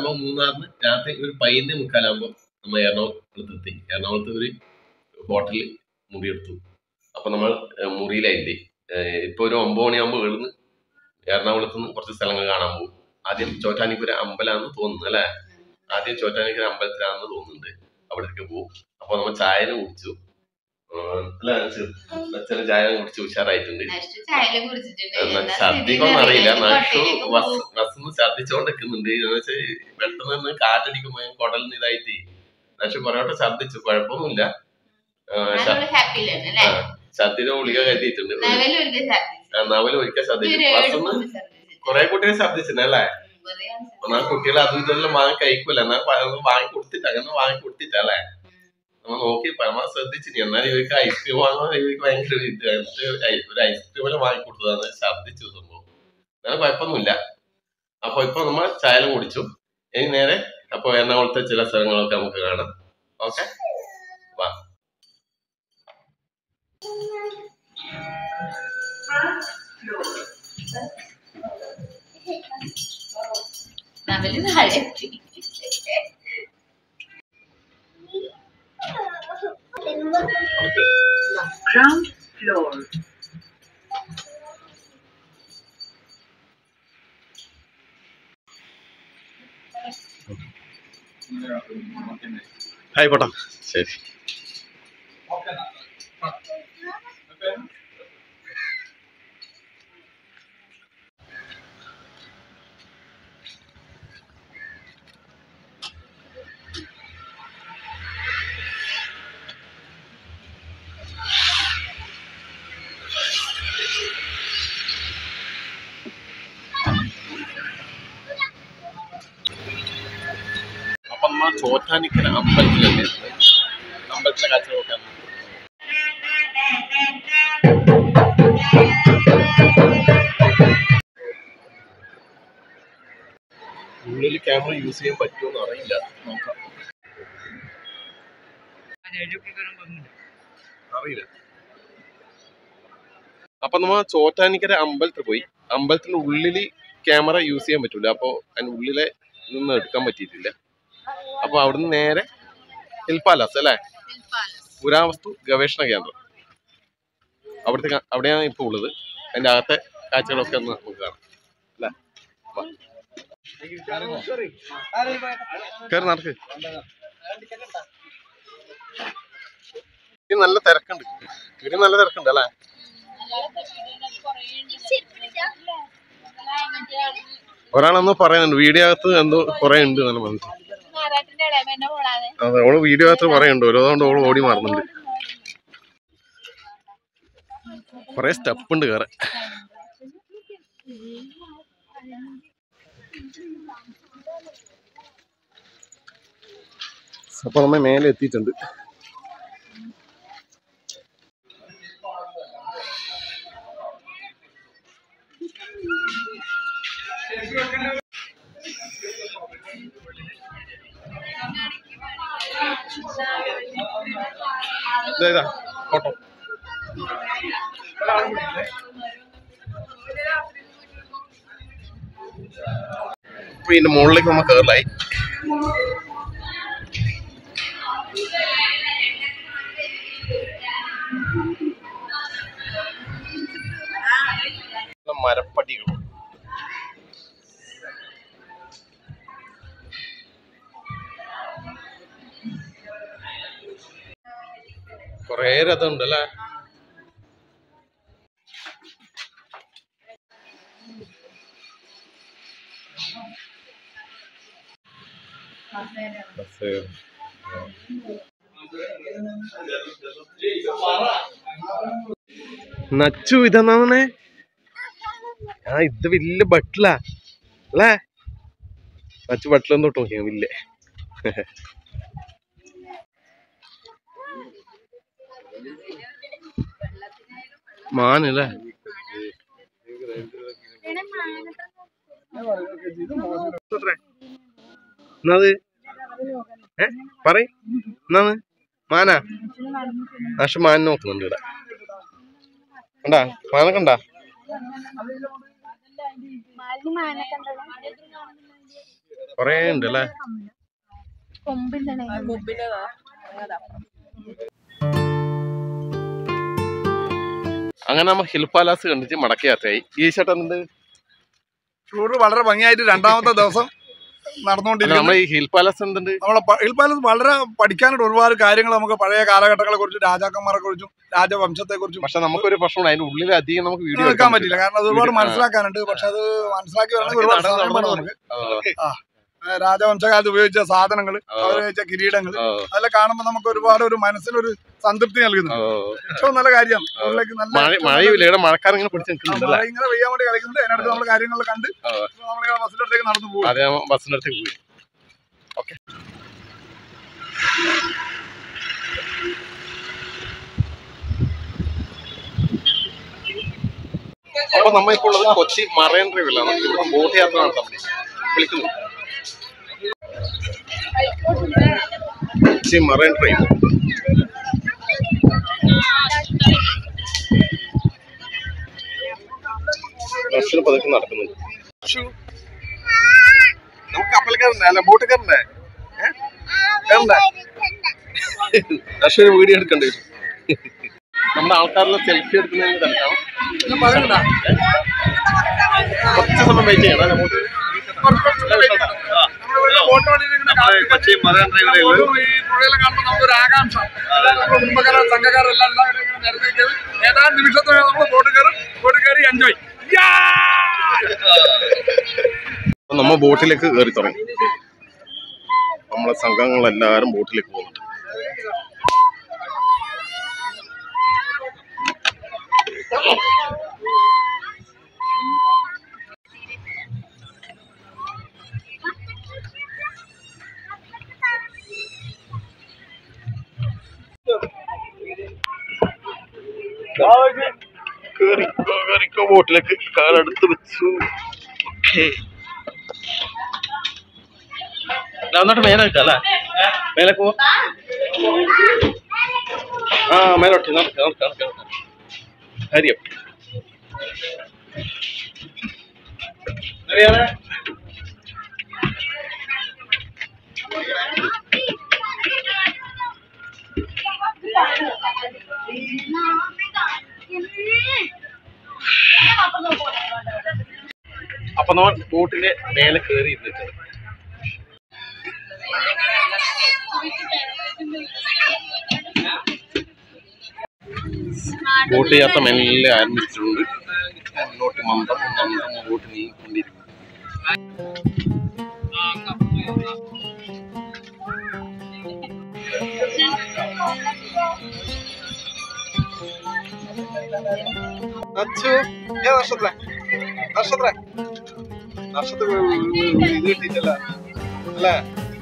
അപ്പൊ മൂന്നാറിന് രാത്രി ഒരു പതിനൊന്ന് മുക്കാലാകുമ്പോ നമ്മൾ എറണാകുളത്ത് എത്തി എറണാകുളത്ത് ഒരു ഹോട്ടലിൽ മുറിയെടുത്തു അപ്പൊ നമ്മൾ ഏഹ്, മുറിയിലായില്ലേ ഏഹ്, ഇപ്പൊ ഒരു ഒമ്പത് മണിയാകുമ്പോൾ ഇവിടുന്ന് എറണാകുളത്ത് നിന്ന് കുറച്ച് സ്ഥലങ്ങൾ കാണാൻ പോകും ആദ്യം ചോറ്റാനിക്കര അമ്പലാന്ന് തോന്നുന്നു അല്ലെ ആദ്യം ചോറ്റാനിക്കര അമ്പലത്തിലാണെന്ന് തോന്നുന്നുണ്ട് അവിടേക്ക് പോകും അപ്പൊ നമ്മൾ ചായനെ കുടിച്ചു ഏഹ്, അല്ല അച്ഛന് ചായ കുടിച്ച് ഉഷാറായിട്ടുണ്ട് നഷ്ടു ചായലും കുടിച്ചിട്ടുണ്ട് എന്നാ എന്താ ഛർദിക്കൊന്നും സ്ഥിതി അറിയില്ല എന്നറിയില്ല. നഷ്ടു കോട്ടയിലേക്ക് ബസ് പോകും. ബസ്സിന്ന് ഛർദിച്ചോണ്ടിരിക്കുന്നുണ്ട് എന്ന് വെച്ചാൽ പെട്ടെന്ന് നിന്ന് കാറ്റടിക്കുമ്പോ കുടലിന് ഇതായിട്ട് നഷ്ടു കുറെ വട്ടം ഛർദിച്ചു കുഴപ്പമൊന്നുമില്ല ആ, ശ- ഞാനൊരു ഹാപ്പിയിലാണ് അല്ലേ ആ, ഛർദിയുടെ ഗുളിക കരുതിയിട്ടുണ്ട് നവലും ഒരിക്കൽ ഛർദിച്ചു. ആ, നവല് ഒരിക്കൽ ഛർദിച്ചു ഒരു ഏഴ് ബസ്സിന്ന് കുപ്പി ഛർദിച്ചിട്ട്. കുറെ കുട്ടികൾ ഛർദിച്ചിട്ടുണ്ടല്ലേ ഉം, കുറേ ആൾ ഛർദിച്ചു. എന്നാ കുട്ടികൾ അതും ഇതെല്ലാം വാങ്ങി കഴിക്കൂല എന്നാ പ- അത് വാങ്ങി കൊടുത്തിട്ട് അങ്ങനെ വാങ്ങി കൊടുത്തിട്ടല്ലേ ഉം. നമ്മ നോക്കി പരമാ ശ്രദ്ധിച്ചിനി എന്നാൽ ഇവർക്ക് ഐസ്ക്രീം വാങ്ങാൻ ഇവർക്ക് ഭയങ്കര ഒരു ഇത് എന്നിട്ട് ഒരു ഐ- ഒരു ഐസ്ക്രീം എല്ലാം വാങ്ങി കൊടുത്തതാണ് ഛർദിച്ചു സംഭവം അങ്ങനെ കുഴപ്പമൊന്നുമില്ല അപ്പൊ ഇപ്പൊ നമ്മൾ ചായലും കുടിച്ചു ഇനി നേരെ അപ്പൊ എറണാകുളത്തെ ചില സ്ഥലങ്ങളൊക്കെ നമുക്ക് കാണാം ഓക്കെ വാ നവല് താഴെ എത്തി. Ground floor. ഹായ് പോട്ടാ ശരി അപ്പൊ നമ്മൾ ചോറ്റാനിക്കര അമ്പലത്തിലല്ലേ അമ്പലത്തിലെ കാഴ്ച നോക്കാൻ ഉള്ളിൽ ക്യാമറ യൂസ് ചെയ്യാൻ പറ്റുമോ എന്ന് അറിയില്ല നോക്കാം അറിയില്ല അപ്പൊ നമ്മ ചോറ്റാനിക്കര അമ്പലത്തിൽ പോയി അമ്പലത്തിന്റെ ഉള്ളില് ക്യാമറ യൂസ് ചെയ്യാൻ പറ്റൂല അപ്പൊ അതിന്റെ ഉള്ളിലെ നിന്ന് എടുക്കാൻ പറ്റിയിട്ടില്ല അപ്പൊ അവിടുന്ന് നേരെ ഹിൽ പാലസ് അല്ലെ പുരാവസ്തു ഗവേഷണ കേന്ദ്രം അവിടുത്തെ കാ- അവിടെയാണ് ഇപ്പൊ ഉള്ളത് അതിന്റെ അകത്തെ കാഴ്ചകളൊക്കെ ഒന്ന് നമുക്ക് കാണാം അല്ലേ വാ. കേറി നടക്ക് ഇത് നല്ല തിരക്കുണ്ട് ഇവിടെ നല്ല തിരക്കുണ്ട് അല്ലേ ഒരാളെന്നോ പറയുന്നുണ്ട് വീഡിയോ അകത്ത് എന്തോ കുറെ ഉണ്ട് നല്ല മനസ്സിൽ അതെ ഓള് വീഡിയോ അകത്ത് പറയുന്നുണ്ട് ഓരോതുകൊണ്ട് ഓള് ഓടി മാറുന്നുണ്ട് കുറെ സ്റ്റെപ്പ് ഉണ്ട് കയറാൻ അപ്പൊ നമ്മ മേലെ എത്തിയിട്ടുണ്ട് ഇതാ ഇതാ ഫോട്ടോ അപ്പൊ ഇതിന്റെ മുകളിലേക്ക് നമ്മ കയറലായി മരപ്പടികൾ കൊറേ രഥമുണ്ട് അല്ലേ ബസ് നച്ചു ഇതെന്നാണേ ആ ഇത് വലിയ ബട്ടിലാ അല്ലേ നച്ചു ബട്ടിലൊന്നും തൊട്ട് നോക്കിയാ വലിയ മാനല്ലേ എന്നത് ഏ പറയ് എന്നാന്ന് മാനാ പക്ഷെ മാൻ നോക്കുന്നുണ്ട് ഇവിടെ കണ്ടാ മാന കണ്ടാ കൊറേ ഉണ്ട് അല്ലേ കൊമ്പിന്റെ കൊമ്പിൻ്റെതാ അങ്ങനെ നമ്മ ഹിൽ പാലാസ് കണ്ടിട്ട് മടക്കി യാത്രയായി ഈ ചേട്ടൻ എന്ത് ടൂർ വളരെ ഭംഗിയായിട്ട് രണ്ടാമത്തെ ദിവസം അല്ല, നടന്നുകൊണ്ടിരിക്കുന്നു നമ്മളെ ഈ ഹിൽ പാലസ് എന്തുണ്ട് നമ്മളെ പ- ഹിൽ പാലസ് വളരെ പഠിക്കാനായിട്ട് ഒരുപാട് കാര്യങ്ങൾ നമുക്ക് പഴയ കാലഘട്ടങ്ങളെ കുറിച്ചും രാജാക്കന്മാരെ കുറിച്ചും രാജവംശത്തെ കുറിച്ചും പക്ഷെ നമുക്കൊരു പ്രശ്നമുണ്ട് അതിന്റെ ഉള്ളിൽ അധികം നമുക്ക് വീഡിയോ എടുക്കാൻ പറ്റില്ല കാരണം അത് ഒരുപാട് വീഡിയോ- മനസ്സിലാക്കാനുണ്ട് പക്ഷെ അത് മനസ്സിലാക്കി വരണമെങ്കിൽ ഒരുപാട് നടന്ന് സമയം വേണം നടന്ന് നമുക്ക് ഏ, രാജവംശകാലത്ത് ഉപയോഗിച്ച സാധനങ്ങൾ അവരുപയോഗിച്ച കിരീടങ്ങൾ അതെല്ലാം കാണുമ്പോൾ നമുക്ക് ഒരുപാട് ഒരു മനസ്സിലൊരു സംതൃപ്തി നൽകുന്നു ഏറ്റവും നല്ല കാര്യം ടൂറിലേക്ക് നല്ല മഴ മഴയില്ല ഇവിടെ മഴക്കാർ ഇങ്ങനെ പിടിച്ച് നിൽക്കുന്നുണ്ടല്ലേ മഴ ഇങ്ങനെ പെയ്യാൻ വേണ്ടി കളിക്കുന്നുണ്ട് അതിനടുത്ത് നമ്മൾ കാര്യങ്ങൾ കണ്ട് ആ. നമ്മളിങ്ങനെ ബസ്സിനടുത്തേക്ക് നടന്നു പോകും അതെ ബസ്സിന്റെ അടുത്തേക്ക് പോയി ഓക്കെ അപ്പൊ നമ്മ ഇപ്പോൾ ഉള്ളത് കൊച്ചി മറൈൻ ഡ്രൈവിലാണ് ഇവിടെ ബോട്ട് യാത്ര നടത്താൻ വേണ്ടി വിളിക്കുന്നു കൊച്ചി മറൈൻ ഡ്രൈവ് ബസ്സിന് പതുക്കെ നടക്കുന്നുണ്ട് നമുക്ക് കപ്പൽ കയറണ്ടേ അല്ല ബോട്ട് കയറണ്ടേ ഏ? കയറണ്ടേ പക്ഷെ ഒരു വീഡിയോ എടുക്കണ്ടേ നമ്മുടെ ആൾക്കാരെല്ലാം സെൽഫി എടുക്കുന്നതിന് തിരക്കാണ് കുറച്ച് സമയം വെയിറ്റ് ചെയ്യണം അല്ലേ ബോട്ട് നമ്മള് കൊച്ചി മറൈൻ ഡ്രൈവിലെ ഈ പുഴയിലെ കാണുമ്പോൾ നമുക്കൊരു ആകാംക്ഷ നമ്മുടെ കുടുംബക്കാരെ സംഘക്കാരെല്ലാം എല്ലാവരും ഇങ്ങനെ നിരന്നിരിക്കുന്നത് ഏതാനും നിമിഷത്തോടെ നമ്മൾ ബോട്ട് കയറും ബോട്ട് കയറി എൻജോയ് അപ്പൊ നമ്മ ബോട്ടിലേക്ക് കയറി തുടങ്ങി നമ്മളെ സംഘങ്ങളെല്ലാരും ബോട്ടിലേക്ക് പോകുന്നുണ്ട് കേറിക്കോ കേറിക്കോ ബോട്ടിലേക്ക് കാലെടുത്ത് വെച്ചു ഓക്കേ എന്നിട്ട് മേലെ വെക്കാം അല്ലേ മേലെ പോ ആ മേലോട്ട് നടക്ക നടക്ക നടക്ക നടക്ക ഹരിയം ഹരിയാണേ അപ്പൊ നമ്മൾ ബോട്ടിന്റെ മേലെ കയറി ഇരുന്നിട്ടുണ്ട് ബോട്ട് യാത്ര മെല്ലെ ആരംഭിച്ചിട്ടുണ്ട് മുന്നോട്ട് മന്ദം മന്ദം ബോട്ട് നീങ്ങിക്കൊണ്ടിരിക്കും അച്ചു ഏ നക്ഷത്ര നക്ഷത്ര നക്ഷത്ര ഇത് കിട്ടിയിട്ടല്ല അല്ലേ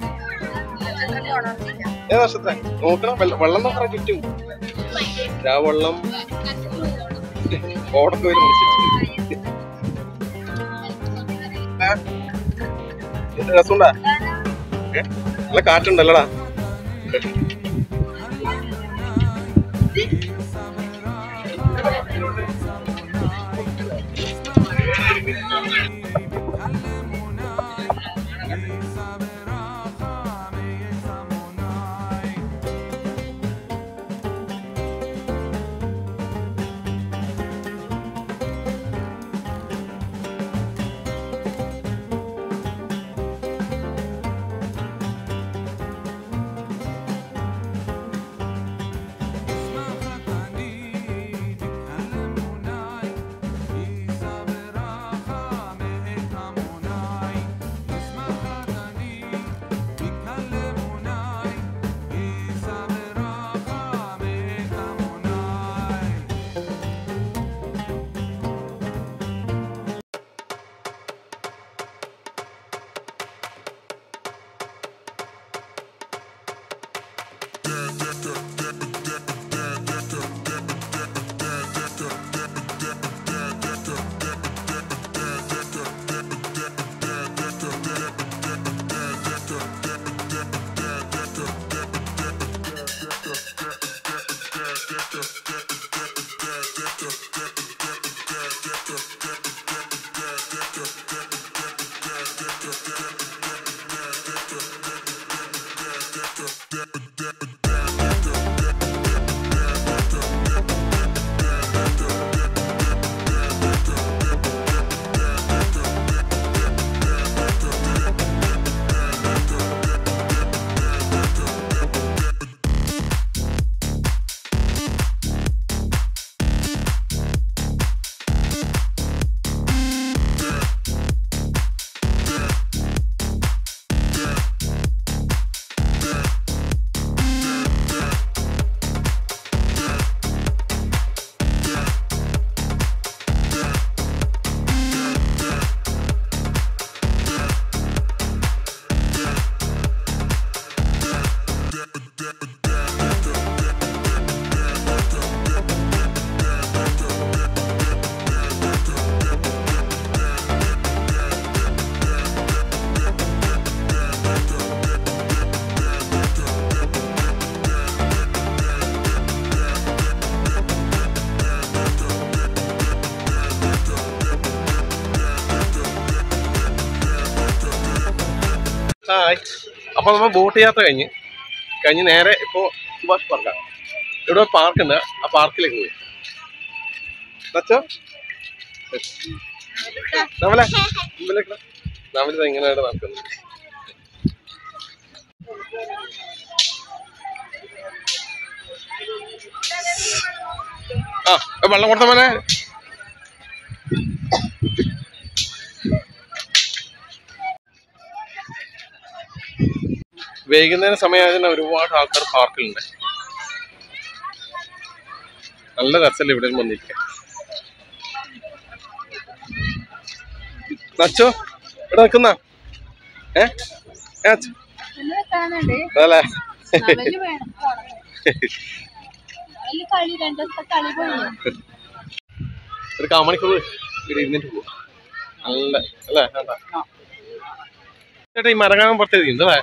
ഏ നക്ഷത്ര നോക്കണം വെള്ളം വെള്ളം നോക്കണം ചുറ്റും ആ വെള്ളം ഓടൊക്കെ വരും വിളിച്ചിട്ട് രസമുണ്ടാ ഏ? നല്ല കാറ്റുണ്ടല്ലടാ ഹായ് അപ്പോൾ നമ്മൾ ബോട്ട് യാത്ര കഴിഞ്ഞ് കഴിഞ്ഞ് നേരെ ഇപ്പോൾ സുഭാഷ് പാർക്കാണ് ഇവിടെ ഒരു പാർക്ക് ഉണ്ട് ആ പാർക്കിലേക്ക് പോയി നച്ചോ നമ്മളെ മുമ്പിലേക്ക് വാ. നമ്മളിത് എങ്ങനെയാണ് നടക്കുന്നത് ആ ഏ, വെള്ളം കൊടുത്ത മോനെ വൈകുന്നേര സമയമായതിന് ഒരുപാട് ആൾക്കാർ പാർക്കിലുണ്ട് നല്ല രസമല്ലേ ഇവിടെ വന്നിരിക്കാൻ നച്ചോ ഇവിടെ നിൽക്കുന്ന ഏ ഏ, അച്ഛോ. ഒന്ന് കാണണ്ടേ അതല്ലേ അവല് വേണം അവല് കളി രണ്ടു ദിവസത്തെ കളി പോയി ഒരു കാമണിക്കൂർ ഇവിടെ ഇരുന്നിട്ട് പോവാ നല്ല അല്ലേ വേണ്ട ചേട്ടാ ഈ മരങ്ങാൻ പുറത്തേക്ക് അല്ലേ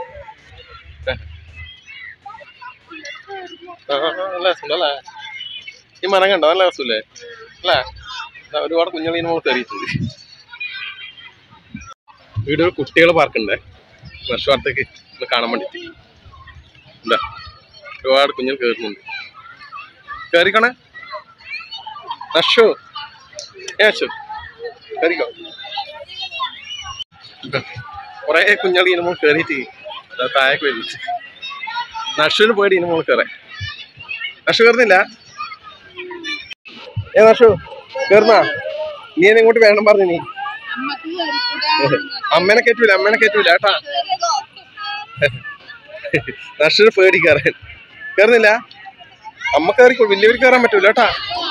ആ, ആ, നല്ല രസമുണ്ടല്ലേ ഈ മരം കണ്ടോ നല്ല രസമില്ലേ അല്ലേ ദാ ഒരുപാട് കുഞ്ഞുങ്ങളീന് മുകളിൽ കയറിയിട്ടുണ്ട് ഇവിടെ ഒരു കുട്ടികളെ പാർക്കുണ്ട് വർഷവാർത്തേക്ക് ഒന്ന് കാണാൻ വേണ്ടിയിട്ട് എന്താ ഒരുപാട് കുഞ്ഞുങ്ങൾ കയറുന്നുണ്ട് കയറിക്കണേ നഷു ഏഷു കയറിക്കോ കൊറേ കുഞ്ഞാളി ഇതിന് മുകളിൽ കയറിയിട്ട് അതാ താഴേക്ക് വരുന്നു നഷുവിന് പേടി ഇതിന് മുകളിൽ കയറാൻ നഷു കയറുന്നില്ല ഏ നഷു കയറുന്നാ നീ എന്നെ ഇങ്ങോട്ട് വേണം പറഞ്ഞു നീ അമ്മക്ക് കയറിക്കൂടാ അമ്മേനെ കയറ്റൂല അമ്മേനെ കയറ്റൂല കേട്ടാ നഷുവിന് പേടി കയറാൻ കയറുന്നില്ല അമ്മ കയറിക്കോ വലിയവർക്ക് കയറാൻ പറ്റൂല കേട്ടാ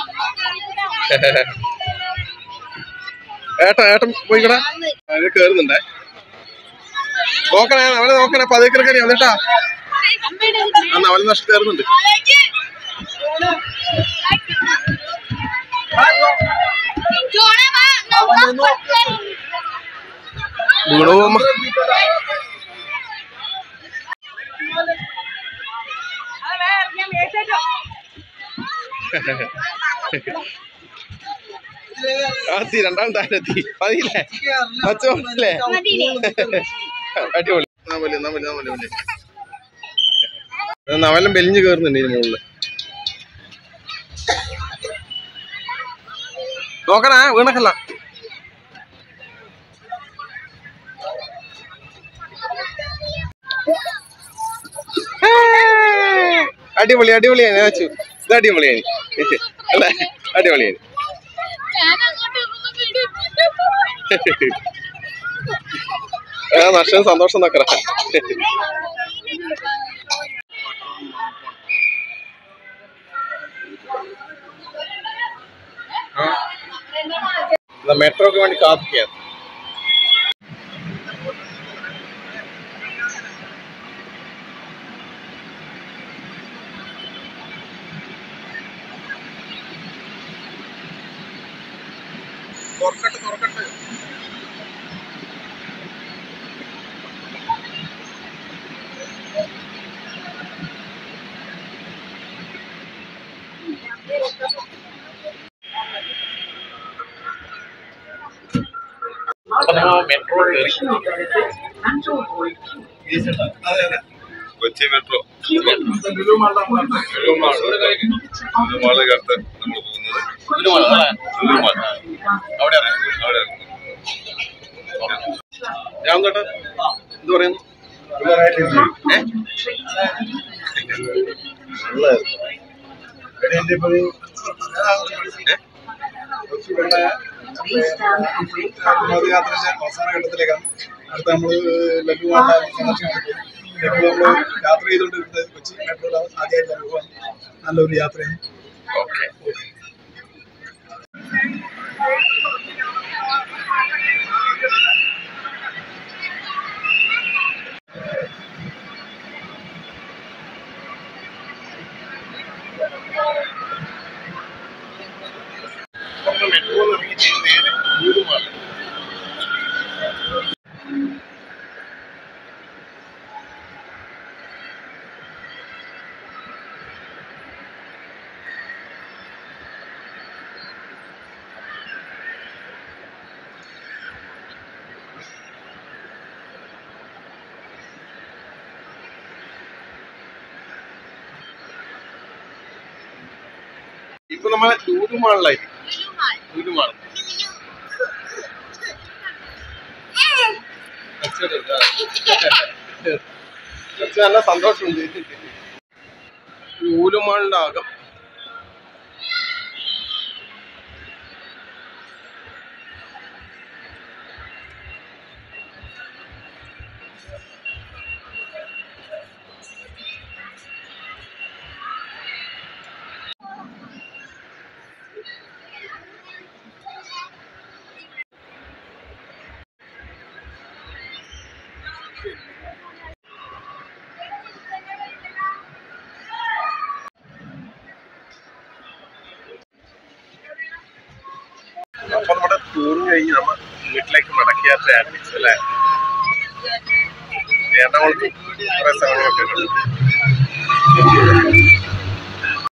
ഏട്ടാ ഏട്ടൻ പോയിക്കടാ അത് കേറുന്നുണ്ടേ നോക്കണേ അവനെ നോക്കണേ പതിക്കര കയറി വന്നിട്ടാ അന്ന് അവന് നഷ്ടം കയറുന്നുണ്ട് നിങ്ങളോ അമ്മ ആ എത്തി രണ്ടാം താരം എത്തി മതിയില്ലേ മച്ചോല്ലേ അടിപൊളി എന്നാ പോലെ എന്നാ പോലെ എന്നാ പോലെ പോലെ നവലം വെലിഞ്ഞ് കയറുന്നുണ്ട് ഇതിന് മുകളില് നോക്കണേ വീണക്കല്ല അടിപൊളി അടിപൊളിയാണ് ഞാൻ വെച്ചു ഇത് അടിപൊളിയാണ് അല്ലേ അടിപൊളിയാണ് ഞാൻ അങ്ങോട്ട് വീഡിയോ ആ നഷ്ടം സന്തോഷം നോക്കറ മെട്രോക്ക് വേണ്ടി കാത്തിക്കാൻ തുറക്കട്ടെ തുറക്കട്ടെ അപ്പൊ നമ്മൾ മെട്രോ കയറി കൊച്ചി മെട്രോ ലുലു മാളിലാണ് മാളികത്ത് നമ്മൾ പോകുന്നത് ലുലുമാൾ. അവിടെ അറിയാം അവിടെ ഞാൻ കേട്ടോ എന്ത് പറയുന്നു ഏ? ഏ? വിനോദയാത്രന്റെ അവസാന ഘട്ടത്തിലേക്കാണ് അടുത്ത നമ്മള് ലഘു മാളിലെ സന്ദർശനം ഇപ്പോൾ നമ്മള് യാത്ര ചെയ്തുകൊണ്ടിരുന്നത് കൊച്ചി മെട്രോയിൽ ആദ്യമായിട്ട് അനുഭവം നല്ലൊരു യാത്രയാണ് ഓക്കെ മെട്രോ ഇറങ്ങി നേരെ ലുലുമാൾ ഇപ്പൊ നമ്മളെ ലൂലുമാളിലായി ലൂലുമാൾ കുറച്ച് നല്ല സന്തോഷമുണ്ട് ലൂലുമാളിന്റെ ആകം അപ്പൊ നമ്മുടെ ടൂർ കഴിഞ്ഞ് നമ്മ വീട്ടിലേക്ക് മടക്കിയാത്ര ആരംഭിച്ചു അല്ലേ എറണാകുളത്ത് കുറെ സ്ഥലങ്ങളൊക്കെ ഉണ്ട്